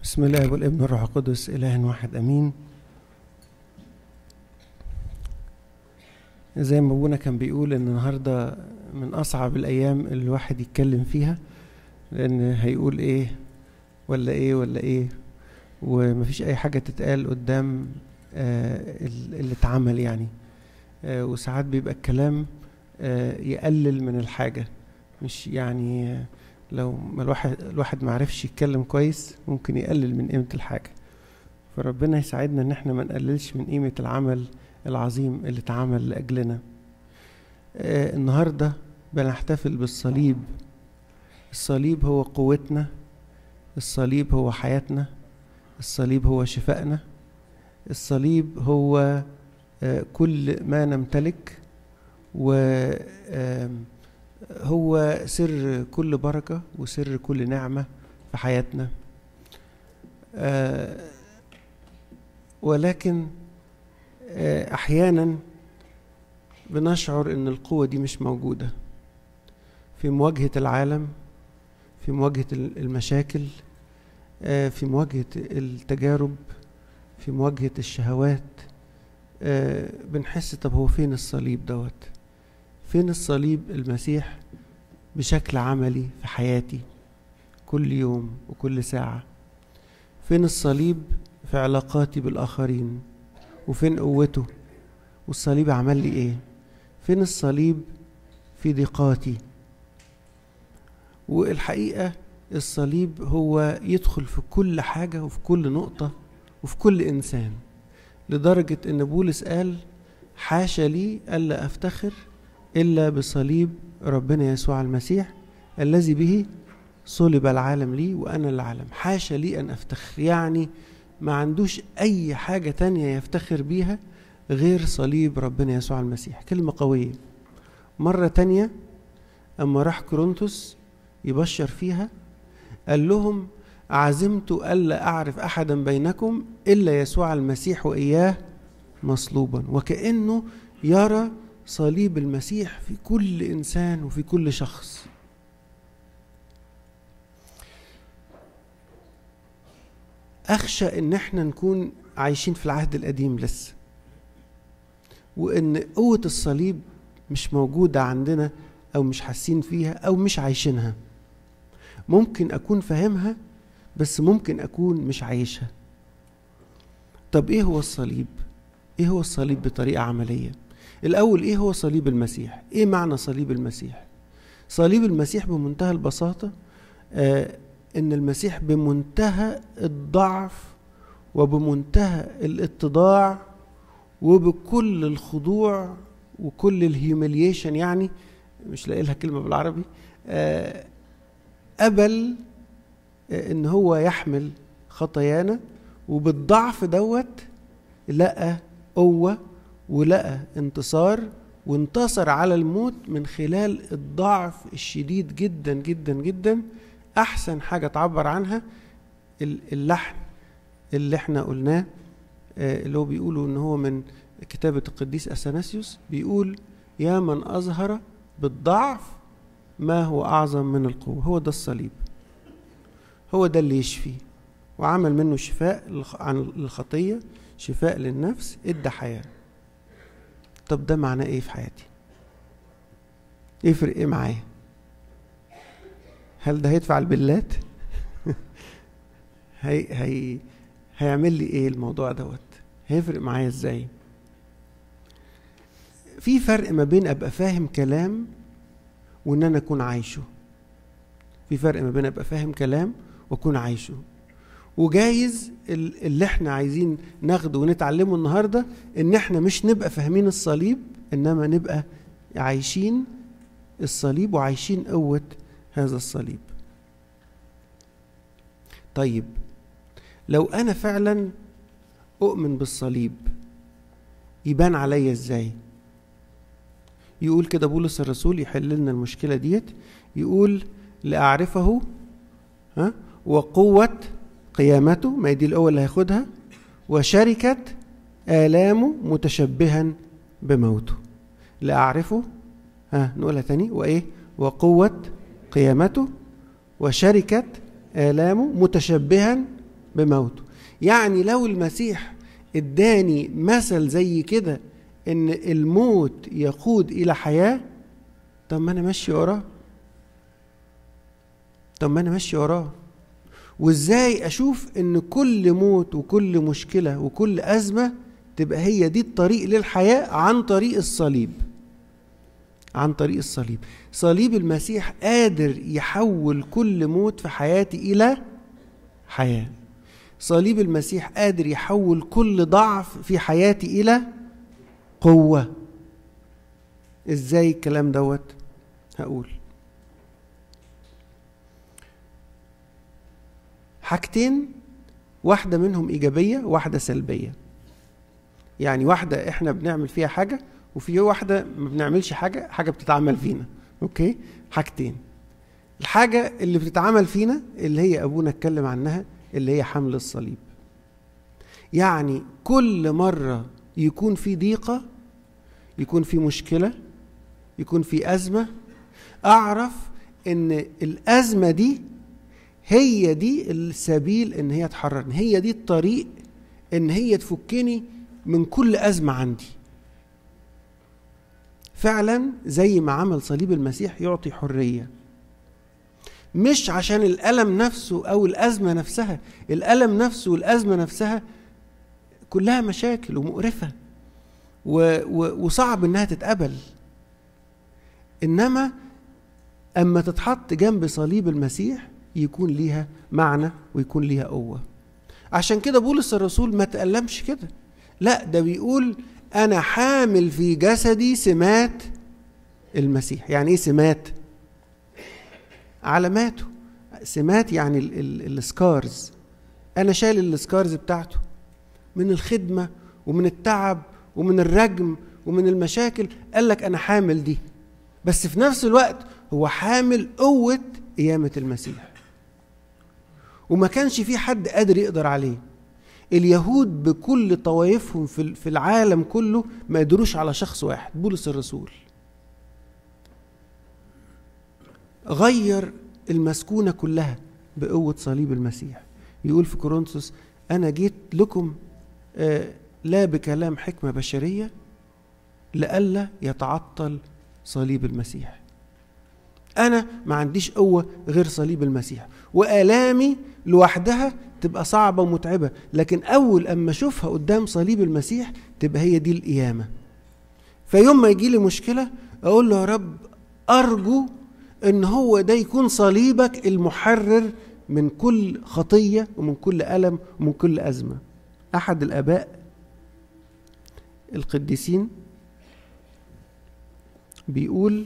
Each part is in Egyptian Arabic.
بسم الله والابن والروح القدس إله واحد أمين زي ما أبونا كان بيقول إن النهاردة من أصعب الأيام اللي الواحد يتكلم فيها لأن هيقول إيه ولا إيه ولا إيه ومفيش أي حاجة تتقال قدام آه اللي اتعمل يعني آه وساعات بيبقى الكلام آه يقلل من الحاجة مش يعني آه لو ما الواحد الواحد ما عرفش يتكلم كويس ممكن يقلل من قيمة الحاجة فربنا يساعدنا ان احنا ما نقللش من قيمة العمل العظيم اللي اتعمل لأجلنا آه النهاردة بنحتفل بالصليب الصليب هو قوتنا الصليب هو حياتنا الصليب هو شفائنا الصليب هو آه كل ما نمتلك و آه هو سر كل بركة وسر كل نعمة في حياتنا آه ولكن آه أحيانا بنشعر إن القوة دي مش موجودة في مواجهة العالم في مواجهة المشاكل آه في مواجهة التجارب في مواجهة الشهوات بنحس طب هو فين الصليب دوت فين الصليب المسيح بشكل عملي في حياتي كل يوم وكل ساعة فين الصليب في علاقاتي بالآخرين وفين قوته والصليب عمل لي ايه فين الصليب في ضيقاتي والحقيقة الصليب هو يدخل في كل حاجة وفي كل نقطة وفي كل إنسان لدرجة إن بولس قال حاشا لي ألا أفتخر إلا بصليب ربنا يسوع المسيح الذي به صلب العالم لي وأنا العالم حاشا لي أن أفتخر يعني ما عندوش أي حاجة تانية يفتخر بيها غير صليب ربنا يسوع المسيح كلمة قوية مرة تانية أما راح كورنثوس يبشر فيها قال لهم عزمت ألا أعرف أحدا بينكم إلا يسوع المسيح وإياه مصلوبا وكأنه يرى صليب المسيح في كل انسان وفي كل شخص اخشى ان احنا نكون عايشين في العهد القديم لسه وان قوه الصليب مش موجوده عندنا او مش حاسين فيها او مش عايشينها ممكن اكون فاهمها بس ممكن اكون مش عايشها طب ايه هو الصليب ايه هو الصليب بطريقه عمليه الأول إيه هو صليب المسيح؟ إيه معنى صليب المسيح؟ صليب المسيح بمنتهى البساطة آه إن المسيح بمنتهى الضعف وبمنتهى الاتضاع وبكل الخضوع وكل الهيوميليشن يعني مش لاقي لها كلمة بالعربي آه قبل آه إن هو يحمل خطايانا وبالضعف دوت لقى قوة ولقى انتصار وانتصر على الموت من خلال الضعف الشديد جدا جدا جدا احسن حاجه تعبر عنها اللحن اللي احنا قلناه اللي هو بيقولوا ان هو من كتابه القديس اثناسيوس بيقول يا من اظهر بالضعف ما هو اعظم من القوه هو ده الصليب هو ده اللي يشفي وعمل منه شفاء عن الخطيه شفاء للنفس ادى حياه طب ده معناه ايه في حياتي يفرق ايه معايا هل ده هيدفع البلات هي هي هيعمل لي ايه الموضوع دوت هيفرق معايا ازاي في فرق ما بين ابقى فاهم كلام وان انا اكون عايشه في فرق ما بين ابقى فاهم كلام واكون عايشه وجايز اللي احنا عايزين ناخده ونتعلمه النهارده ان احنا مش نبقى فاهمين الصليب انما نبقى عايشين الصليب وعايشين قوة هذا الصليب طيب لو انا فعلا اؤمن بالصليب يبان عليا ازاي يقول كده بولس الرسول يحل لنا المشكلة ديت يقول لأعرفه ها وقوة قيامته ما دي القوة اللي هياخدها وشركة آلامه متشبها بموته لأعرفه ها نقولها تاني وإيه وقوة قيامته وشركة آلامه متشبها بموته يعني لو المسيح اداني مثل زي كده ان الموت يقود الى حياه طب ما انا ماشي وراه طب ما انا ماشي وراه وازاي اشوف ان كل موت وكل مشكله وكل ازمه تبقى هي دي الطريق للحياه عن طريق الصليب عن طريق الصليب صليب المسيح قادر يحول كل موت في حياتي الى حياه صليب المسيح قادر يحول كل ضعف في حياتي الى قوه ازاي الكلام دوت هقول حاجتين واحدة منهم إيجابية واحدة سلبية يعني واحدة إحنا بنعمل فيها حاجة وفي واحدة ما بنعملش حاجة حاجة بتتعمل فينا أوكي حاجتين الحاجة اللي بتتعمل فينا اللي هي أبونا اتكلم عنها اللي هي حمل الصليب يعني كل مرة يكون في ضيقة يكون في مشكلة يكون في أزمة أعرف إن الأزمة دي هي دي السبيل إن هي تحررني هي دي الطريق إن هي تفكني من كل أزمة عندي فعلا زي ما عمل صليب المسيح يعطي حرية مش عشان الألم نفسه أو الأزمة نفسها الألم نفسه والأزمة نفسها كلها مشاكل ومقرفة و و وصعب إنها تتقبل إنما أما تتحط جنب صليب المسيح يكون ليها معنى ويكون ليها قوة عشان كده بولس الرسول ما تألمش كده لا ده بيقول أنا حامل في جسدي سمات المسيح يعني إيه سمات علاماته سمات يعني السكارز أنا شايل السكارز بتاعته من الخدمة ومن التعب ومن الرجم ومن المشاكل قال لك أنا حامل دي بس في نفس الوقت هو حامل قوة قيامة المسيح وما كانش في حد قادر يقدر عليه اليهود بكل طوائفهم في العالم كله ما قدروش على شخص واحد بولس الرسول غير المسكونة كلها بقوة صليب المسيح يقول في كورنثوس أنا جيت لكم آه لا بكلام حكمة بشرية لئلا يتعطل صليب المسيح أنا ما عنديش قوة غير صليب المسيح وآلامي لوحدها تبقى صعبة ومتعبة لكن أول أما أشوفها قدام صليب المسيح تبقى هي دي القيامة فيوم ما يجي لي مشكلة أقول له يا رب أرجو إن هو ده يكون صليبك المحرر من كل خطية ومن كل ألم ومن كل أزمة أحد الآباء القديسين بيقول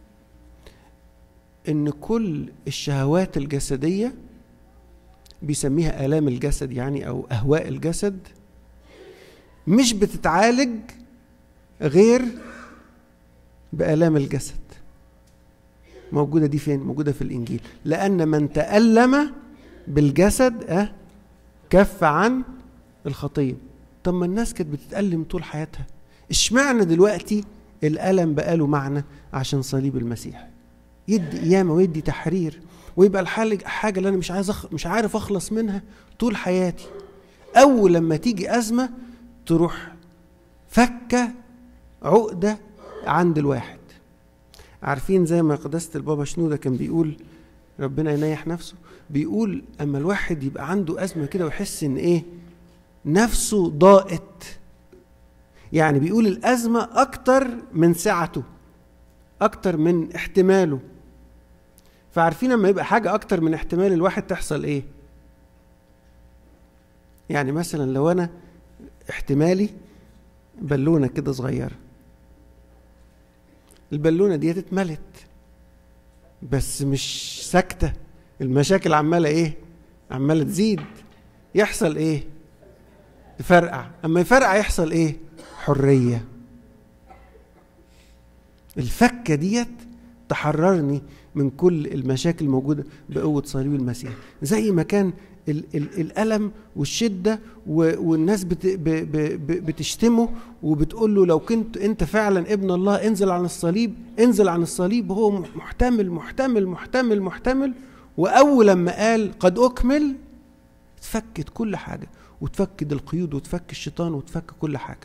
ان كل الشهوات الجسديه بيسميها الام الجسد يعني او اهواء الجسد مش بتتعالج غير بالام الجسد موجوده دي فين موجوده في الانجيل لان من تالم بالجسد اه كف عن الخطيه طب ما الناس كانت بتتالم طول حياتها اشمعنى دلوقتي الالم بقاله معنى عشان صليب المسيح يدي قيامه ويدي تحرير ويبقى الحاجه حاجه اللي انا مش عايز أخ... مش عارف اخلص منها طول حياتي اول لما تيجي ازمه تروح فكه عقده عند الواحد عارفين زي ما قداسه البابا شنوده كان بيقول ربنا ينيح نفسه بيقول اما الواحد يبقى عنده ازمه كده ويحس ان ايه نفسه ضاقت يعني بيقول الازمه اكتر من سعته اكتر من احتماله فعارفين لما يبقى حاجه اكتر من احتمال الواحد تحصل ايه يعني مثلا لو انا احتمالي بالونه كده صغيره البالونه دي اتملت بس مش ساكته المشاكل عماله ايه عماله تزيد يحصل ايه يفرقع اما يفرقع يحصل ايه حريه الفكه ديت تحررني من كل المشاكل الموجوده بقوه صليب المسيح زي ما كان ال ال الالم والشده والناس بت ب ب بتشتمه وبتقول له لو كنت انت فعلا ابن الله انزل عن الصليب انزل عن الصليب وهو محتمل محتمل محتمل محتمل واول لما قال قد اكمل اتفكت كل حاجة وتفكد القيود وتفك الشيطان وتفك كل حاجة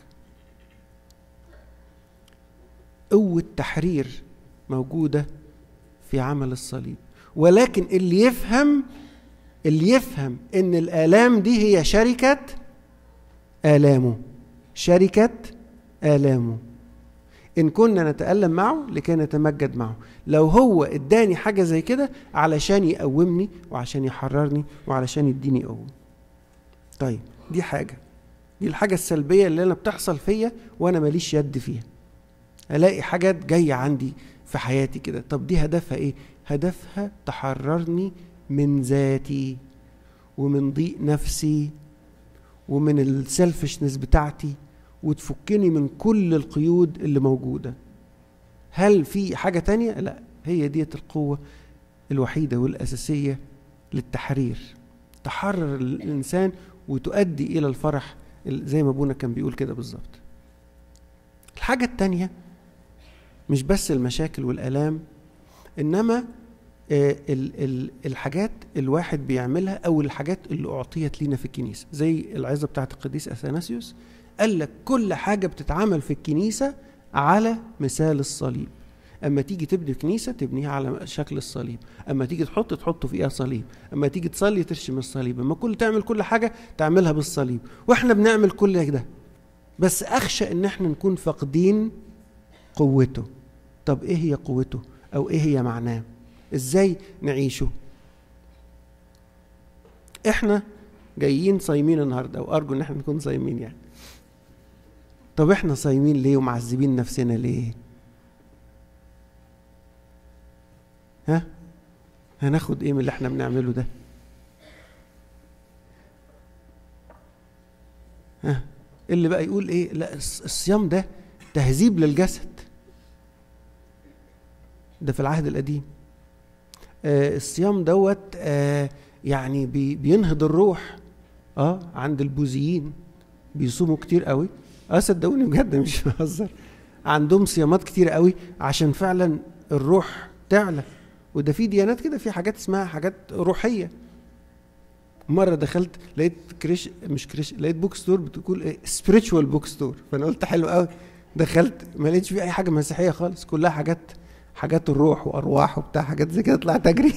قوة تحرير موجودة في عمل الصليب ولكن اللي يفهم اللي يفهم ان الآلام دي هي شركة آلامه شركة آلامه إن كنا نتألم معه لكي نتمجد معه لو هو اداني حاجة زي كده علشان يقومني وعشان يحررني وعلشان يديني قوة طيب دي حاجة دي الحاجة السلبية اللي أنا بتحصل فيا وأنا ماليش يد فيها ألاقي حاجات جاية عندي في حياتي كده طب دي هدفها إيه؟ هدفها تحررني من ذاتي ومن ضيق نفسي ومن السلفشنس بتاعتي وتفكني من كل القيود اللي موجودة هل في حاجة تانية؟ لا هي ديت القوة الوحيدة والأساسية للتحرير تحرر الإنسان وتؤدي إلى الفرح زي ما أبونا كان بيقول كده بالظبط الحاجة التانية مش بس المشاكل والآلام إنما الحاجات الواحد بيعملها أو الحاجات اللي أعطيت لينا في الكنيسة زي العظة بتاعت القديس أثناسيوس قال لك كل حاجة بتتعمل في الكنيسة على مثال الصليب اما تيجي تبني كنيسه تبنيها على شكل الصليب اما تيجي تحط تحط فيها صليب اما تيجي تصلي ترشم الصليب اما كل تعمل كل حاجه تعملها بالصليب واحنا بنعمل كل ده بس اخشى ان احنا نكون فاقدين قوته طب ايه هي قوته او ايه هي معناه ازاي نعيشه احنا جايين صايمين النهارده وارجو ان احنا نكون صايمين يعني طب احنا صايمين ليه ومعذبين نفسنا ليه ها هناخد ايه من اللي احنا بنعمله ده ها اللي بقى يقول ايه لا الصيام ده تهذيب للجسد ده في العهد القديم آه الصيام دوت آه يعني بي بينهض الروح اه عند البوذيين بيصوموا كتير قوي اه صدقوني بجد مش بهزر عندهم صيامات كتير قوي عشان فعلا الروح تعلى وده في ديانات كده في حاجات اسمها حاجات روحيه مره دخلت لقيت كريش مش كريش لقيت بوك ستور بتقول ايه سبيريتشوال بوك ستور فانا قلت حلو قوي دخلت ما لقيتش فيه اي حاجه مسيحيه خالص كلها حاجات حاجات الروح وارواح وبتاع حاجات زي كده طلعت اجري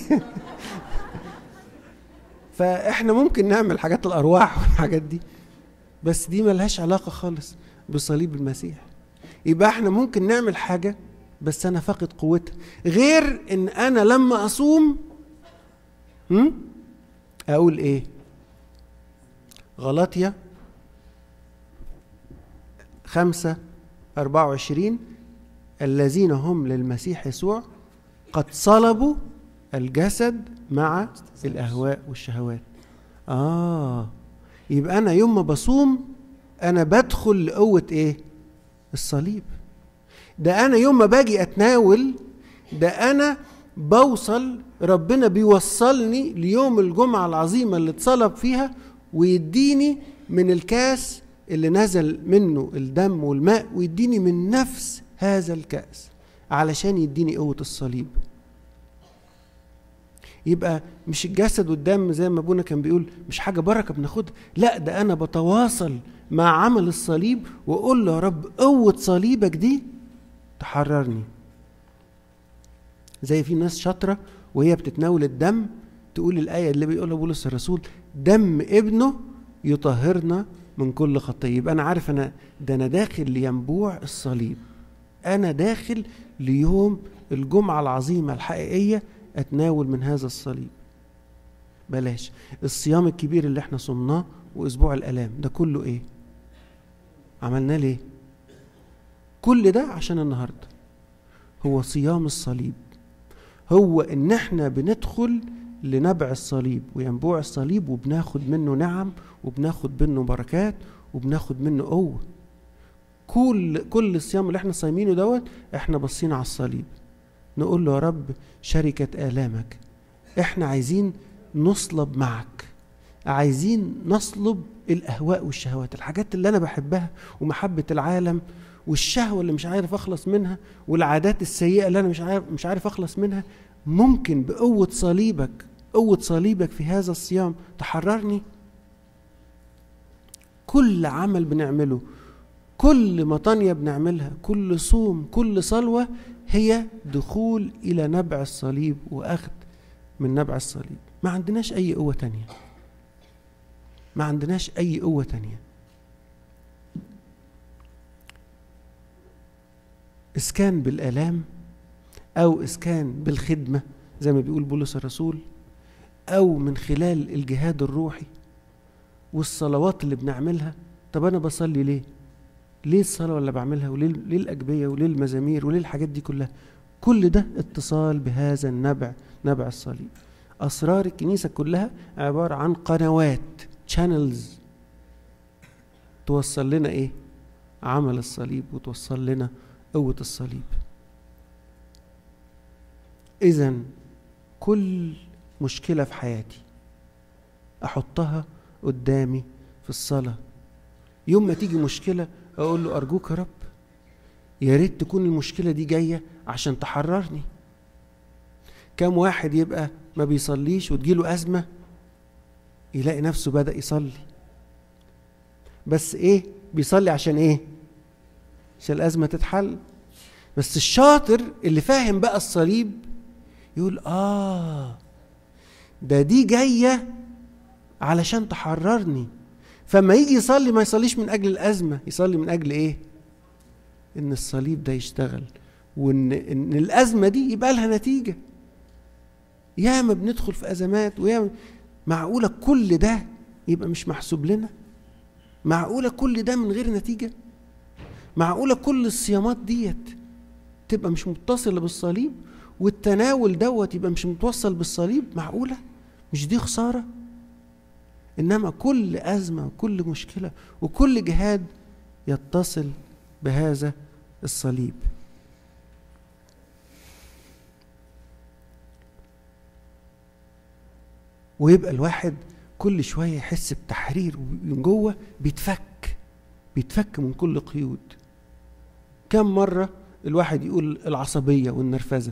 فاحنا ممكن نعمل حاجات الارواح والحاجات دي بس دي ملهاش علاقه خالص بصليب المسيح يبقى احنا ممكن نعمل حاجه بس انا فاقد قوتها غير ان انا لما اصوم هم؟ اقول ايه غلطية خمسة أربعة وعشرين الذين هم للمسيح يسوع قد صلبوا الجسد مع الأهواء والشهوات آه يبقى أنا يوم ما بصوم أنا بدخل لقوة إيه الصليب ده انا يوم ما باجي اتناول ده انا بوصل ربنا بيوصلني ليوم الجمعة العظيمة اللي اتصلب فيها ويديني من الكاس اللي نزل منه الدم والماء ويديني من نفس هذا الكأس علشان يديني قوة الصليب يبقى مش الجسد والدم زي ما ابونا كان بيقول مش حاجة بركة بناخدها لا ده أنا بتواصل مع عمل الصليب وأقول له يا رب قوة صليبك دي تحررني زي في ناس شاطره وهي بتتناول الدم تقول الايه اللي بيقولها بولس الرسول دم ابنه يطهرنا من كل خطيه يبقى انا عارف انا ده انا داخل لينبوع الصليب انا داخل ليوم الجمعه العظيمه الحقيقيه اتناول من هذا الصليب بلاش الصيام الكبير اللي احنا صمناه واسبوع الالام ده كله ايه عملناه ليه كل ده عشان النهارده هو صيام الصليب هو ان احنا بندخل لنبع الصليب وينبوع الصليب وبناخد منه نعم وبناخد منه بركات وبناخد منه قوه كل كل الصيام اللي احنا صايمينه دوت احنا باصين على الصليب نقول له يا رب شركة آلامك احنا عايزين نصلب معك عايزين نصلب الأهواء والشهوات الحاجات اللي أنا بحبها ومحبة العالم والشهوه اللي مش عارف اخلص منها والعادات السيئه اللي انا مش عارف مش عارف اخلص منها ممكن بقوه صليبك قوه صليبك في هذا الصيام تحررني كل عمل بنعمله كل مطانية بنعملها كل صوم كل صلوة هي دخول إلى نبع الصليب وأخذ من نبع الصليب ما عندناش أي قوة تانية ما عندناش أي قوة تانية إسكان بالآلام أو إسكان بالخدمة زي ما بيقول بولس الرسول أو من خلال الجهاد الروحي والصلوات اللي بنعملها طب أنا بصلي ليه؟ ليه الصلاة اللي بعملها وليه ليه الأجبية وليه المزامير وليه الحاجات دي كلها كل ده اتصال بهذا النبع نبع الصليب أسرار الكنيسة كلها عبارة عن قنوات channels توصل لنا إيه عمل الصليب وتوصل لنا قوة الصليب إذا كل مشكلة في حياتي أحطها قدامي في الصلاة يوم ما تيجي مشكلة أقول له أرجوك يا رب يا ريت تكون المشكلة دي جاية عشان تحررني كم واحد يبقى ما بيصليش وتجيله أزمة يلاقي نفسه بدأ يصلي بس إيه بيصلي عشان إيه عشان الأزمة تتحل بس الشاطر اللي فاهم بقى الصليب يقول آه ده دي جاية علشان تحررني فما يجي يصلي ما يصليش من أجل الأزمة يصلي من أجل إيه إن الصليب ده يشتغل وإن إن الأزمة دي يبقى لها نتيجة ياما بندخل في أزمات وياما معقولة كل ده يبقى مش محسوب لنا معقولة كل ده من غير نتيجة معقولة كل الصيامات ديت تبقى مش متصلة بالصليب والتناول دوت يبقى مش متوصل بالصليب معقولة مش دي خسارة إنما كل أزمة وكل مشكلة وكل جهاد يتصل بهذا الصليب ويبقى الواحد كل شوية يحس بتحرير ومن جوه بيتفك بيتفك من كل قيود كم مرة الواحد يقول العصبية والنرفزة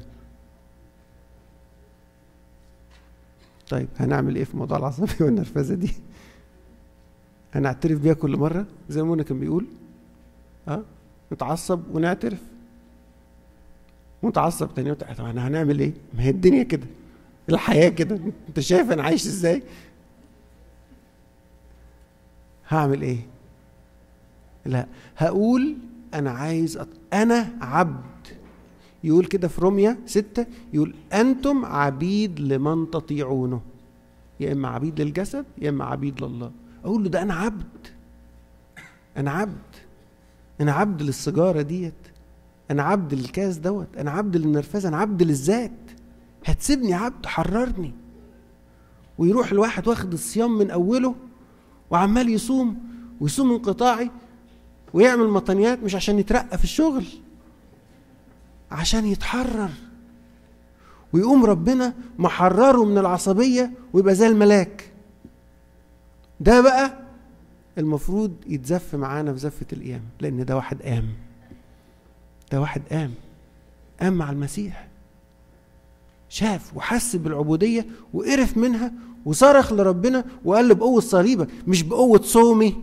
طيب هنعمل ايه في موضوع العصبية والنرفزة دي هنعترف بيها كل مرة زي ما كان بيقول اه نتعصب ونعترف ونتعصب تاني طب احنا هنعمل ايه ما هي الدنيا كده الحياة كده انت شايف انا عايش ازاي هعمل ايه لا هقول انا عايز أط... انا عبد يقول كده في روميا ستة يقول أنتم عبيد لمن تطيعونه يا إما عبيد للجسد يا إما عبيد لله أقول له ده أنا عبد أنا عبد أنا عبد للسيجارة ديت أنا عبد للكاس دوت أنا عبد للنرفزة أنا عبد للذات هتسيبني عبد حررني ويروح الواحد واخد الصيام من أوله وعمال يصوم ويصوم انقطاعي ويعمل مطنيات مش عشان يترقى في الشغل عشان يتحرر ويقوم ربنا محرره من العصبية ويبقى زي الملاك ده بقى المفروض يتزف معانا في زفة القيامة لأن ده واحد قام ده واحد قام قام مع المسيح شاف وحس بالعبودية وقرف منها وصرخ لربنا وقال له بقوة صليبك مش بقوة صومي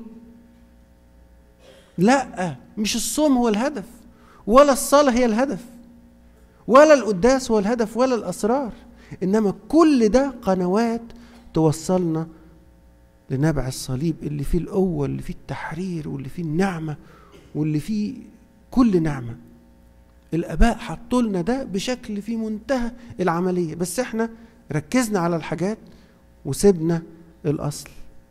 لا مش الصوم هو الهدف ولا الصلاة هي الهدف ولا القداس هو الهدف ولا الأسرار إنما كل ده قنوات توصلنا لنبع الصليب اللي فيه القوة اللي فيه التحرير واللي فيه النعمة واللي فيه كل نعمة الآباء حطوا لنا ده بشكل في منتهى العملية بس احنا ركزنا على الحاجات وسيبنا الأصل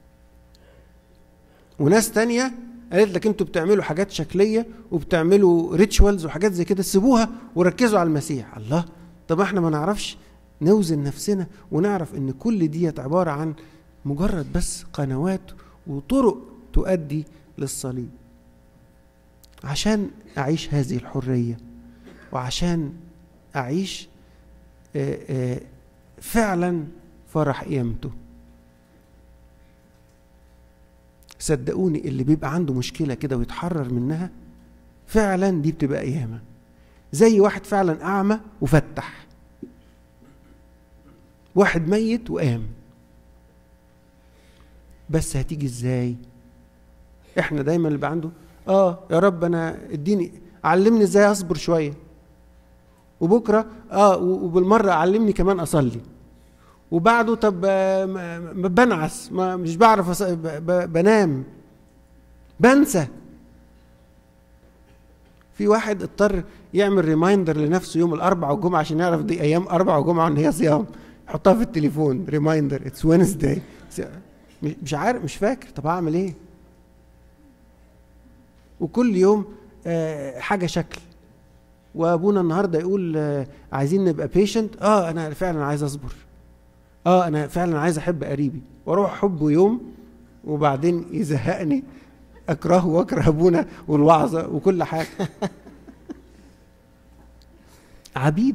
وناس تانية قالت لك انتوا بتعملوا حاجات شكليه وبتعملوا ريتشوالز وحاجات زي كده سيبوها وركزوا على المسيح الله طب احنا ما نعرفش نوزن نفسنا ونعرف ان كل ديت عباره عن مجرد بس قنوات وطرق تؤدي للصليب عشان اعيش هذه الحريه وعشان اعيش فعلا فرح قيامته صدقوني اللي بيبقى عنده مشكله كده ويتحرر منها فعلا دي بتبقى قيامه زي واحد فعلا اعمى وفتح واحد ميت وقام بس هتيجي ازاي احنا دايما اللي عنده اه يا رب انا اديني علمني ازاي اصبر شويه وبكره اه وبالمره علمني كمان اصلي وبعده طب ما بنعس ما مش بعرف بنام بنسى في واحد اضطر يعمل ريمايندر لنفسه يوم الاربعاء والجمعه عشان يعرف دي ايام اربعاء وجمعه ان هي صيام يحطها في التليفون ريمايندر اتس وينزداي مش عارف مش فاكر طب اعمل ايه وكل يوم آه حاجه شكل وابونا النهارده يقول آه عايزين نبقى بيشنت اه انا فعلا عايز اصبر اه انا فعلا عايز احب قريبي واروح احبه يوم وبعدين يزهقني اكرهه واكره ابونا والوعظه وكل حاجه عبيد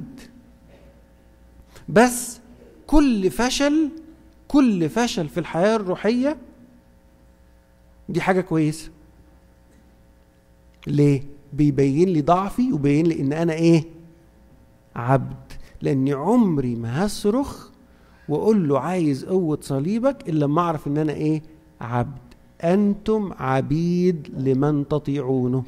بس كل فشل كل فشل في الحياه الروحيه دي حاجه كويسه ليه بيبين لي ضعفي وبيبين لي ان انا ايه عبد لاني عمري ما هصرخ واقول له عايز قوه صليبك الا لما اعرف ان انا ايه عبد انتم عبيد لمن تطيعونه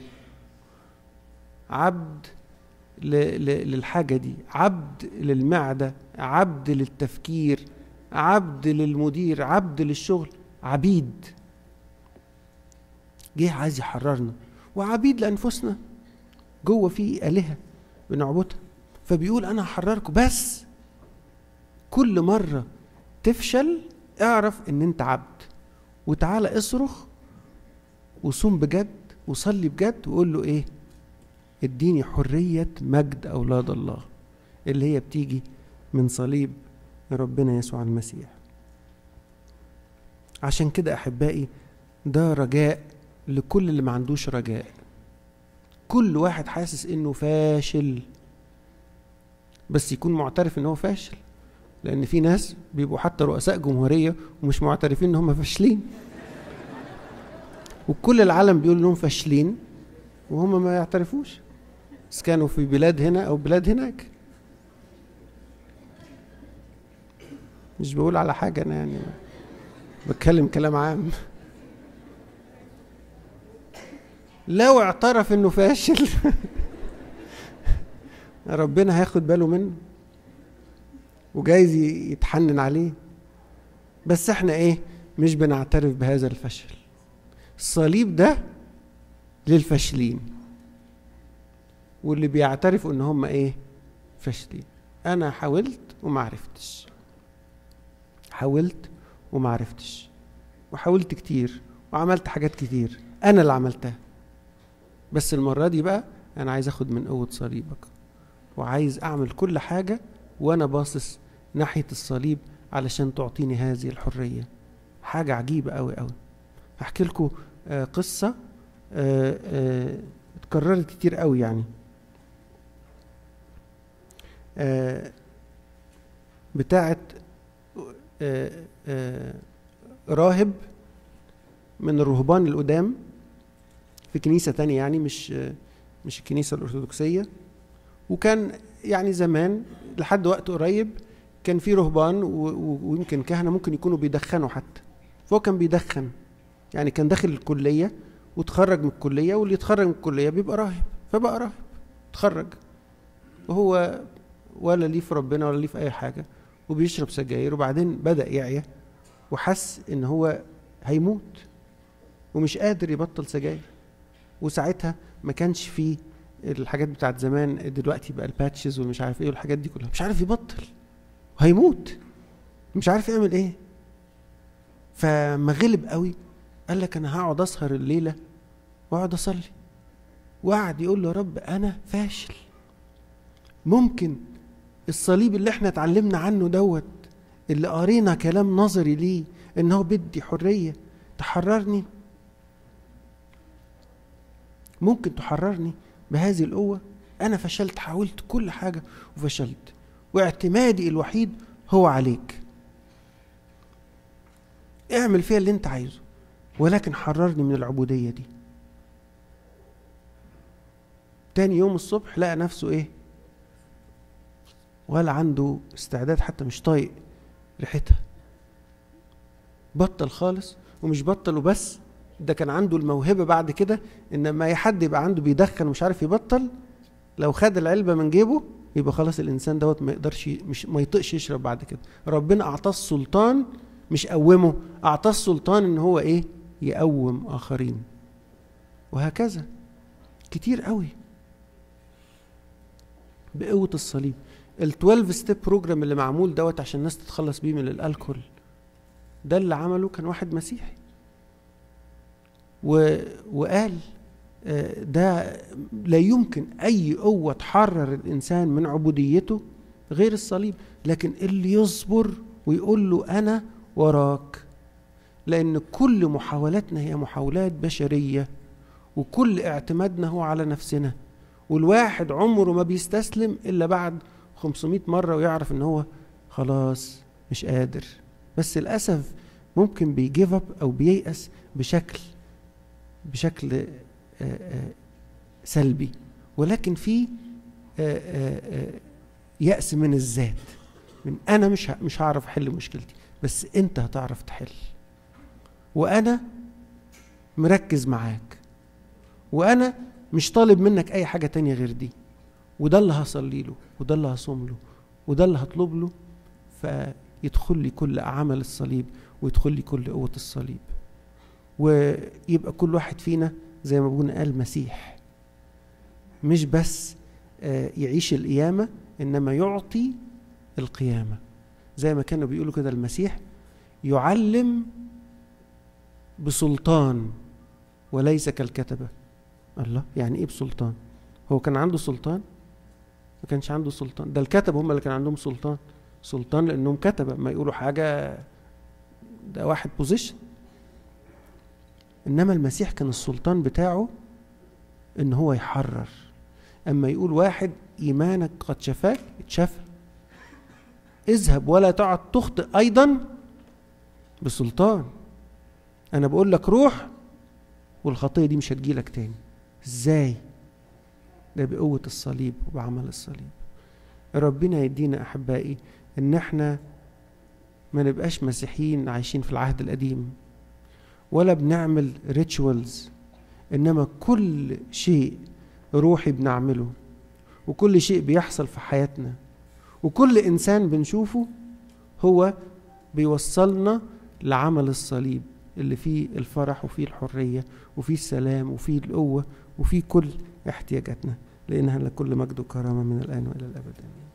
عبد للحاجه دي عبد للمعده عبد للتفكير عبد للمدير عبد للشغل عبيد جه عايز يحررنا وعبيد لانفسنا جوه في الهه بنعبدها فبيقول انا هحرركم بس كل مره تفشل اعرف ان انت عبد وتعالى اصرخ وصوم بجد وصلي بجد وقول له ايه اديني حرية مجد أولاد الله اللي هي بتيجي من صليب ربنا يسوع المسيح عشان كده أحبائي ده رجاء لكل اللي ما عندوش رجاء كل واحد حاسس انه فاشل بس يكون معترف ان هو فاشل لان في ناس بيبقوا حتى رؤساء جمهوريه ومش معترفين ان هم فاشلين وكل العالم بيقول انهم فاشلين وهم ما يعترفوش بس كانوا في بلاد هنا او بلاد هناك مش بقول على حاجه انا يعني بتكلم كلام عام لو اعترف انه فاشل ربنا هياخد باله منه وجايز يتحنن عليه بس احنا ايه مش بنعترف بهذا الفشل الصليب ده للفاشلين واللي بيعترفوا ان هم ايه فاشلين انا حاولت وما عرفتش حاولت وما عرفتش وحاولت كتير وعملت حاجات كتير انا اللي عملتها بس المره دي بقى انا عايز اخد من قوه صليبك وعايز اعمل كل حاجه وانا باصص ناحيه الصليب علشان تعطيني هذه الحريه حاجه عجيبه قوي قوي هحكي لكم آه قصه آه آه اتكررت كتير قوي يعني آه بتاعت آه آه راهب من الرهبان القدام في كنيسة تانية يعني مش مش الكنيسة الأرثوذكسية وكان يعني زمان لحد وقت قريب كان في رهبان ويمكن كهنة ممكن يكونوا بيدخنوا حتى فهو كان بيدخن يعني كان داخل الكلية وتخرج من الكلية واللي يتخرج من الكلية بيبقى راهب فبقى راهب تخرج وهو ولا ليه في ربنا ولا ليه في أي حاجة وبيشرب سجاير وبعدين بدأ يعيا وحس إن هو هيموت ومش قادر يبطل سجاير وساعتها ما كانش فيه الحاجات بتاعت زمان دلوقتي بقى الباتشز والمش عارف ايه والحاجات دي كلها مش عارف يبطل هيموت مش عارف يعمل ايه فما غلب قوي قال لك انا هقعد اسهر الليله واقعد اصلي وقعد يقول له يا رب انا فاشل ممكن الصليب اللي احنا اتعلمنا عنه دوت اللي قرينا كلام نظري ليه ان هو بدي حريه تحررني ممكن تحررني بهذه القوه انا فشلت حاولت كل حاجه وفشلت واعتمادي الوحيد هو عليك اعمل فيها اللي انت عايزه ولكن حررني من العبودية دي تاني يوم الصبح لقى نفسه ايه ولا عنده استعداد حتى مش طايق ريحتها بطل خالص ومش بطل وبس ده كان عنده الموهبه بعد كده ان ما اي حد يبقى عنده بيدخن ومش عارف يبطل لو خد العلبه من جيبه يبقى خلاص الانسان دوت ما يقدرش مش ما يطقش يشرب بعد كده ربنا اعطاه السلطان مش قومه اعطاه السلطان ان هو ايه يقوم اخرين وهكذا كتير قوي بقوه الصليب ال 12 ستيب بروجرام اللي معمول دوت عشان الناس تتخلص بيه من الالكول ده اللي عمله كان واحد مسيحي و... وقال آه، ده لا يمكن اي قوه تحرر الانسان من عبوديته غير الصليب لكن اللي يصبر ويقول له انا وراك لان كل محاولاتنا هي محاولات بشريه وكل اعتمادنا هو على نفسنا والواحد عمره ما بيستسلم الا بعد 500 مره ويعرف ان هو خلاص مش قادر بس للاسف ممكن بيجيف اب او بييأس بشكل بشكل آه، آه، سلبي ولكن في آه، يأس من الذات من انا مش مش هعرف احل مشكلتي بس انت هتعرف تحل وانا مركز معاك وانا مش طالب منك اي حاجه تانية غير دي وده اللي هصلي له وده اللي هصوم له وده اللي هطلب له فيدخل لي كل عمل الصليب ويدخل لي كل قوه الصليب ويبقى كل واحد فينا زي ما ابونا قال مسيح مش بس يعيش القيامه انما يعطي القيامه زي ما كانوا بيقولوا كده المسيح يعلم بسلطان وليس كالكتبه الله يعني ايه بسلطان هو كان عنده سلطان ما كانش عنده سلطان ده الكتب هم اللي كان عندهم سلطان سلطان لانهم كتبه ما يقولوا حاجه ده واحد بوزيشن انما المسيح كان السلطان بتاعه ان هو يحرر اما يقول واحد ايمانك قد شفاك اتشفى اذهب ولا تعد تخطئ ايضا بسلطان انا بقول لك روح والخطيه دي مش هتجيلك تاني ازاي ده بقوه الصليب وبعمل الصليب ربنا يدينا احبائي ان احنا ما نبقاش مسيحيين عايشين في العهد القديم ولا بنعمل ريتشوالز انما كل شيء روحي بنعمله وكل شيء بيحصل في حياتنا وكل انسان بنشوفه هو بيوصلنا لعمل الصليب اللي فيه الفرح وفيه الحرية وفيه السلام وفيه القوة وفيه كل احتياجاتنا لأنها لكل مجد وكرامة من الآن وإلى الأبد آمين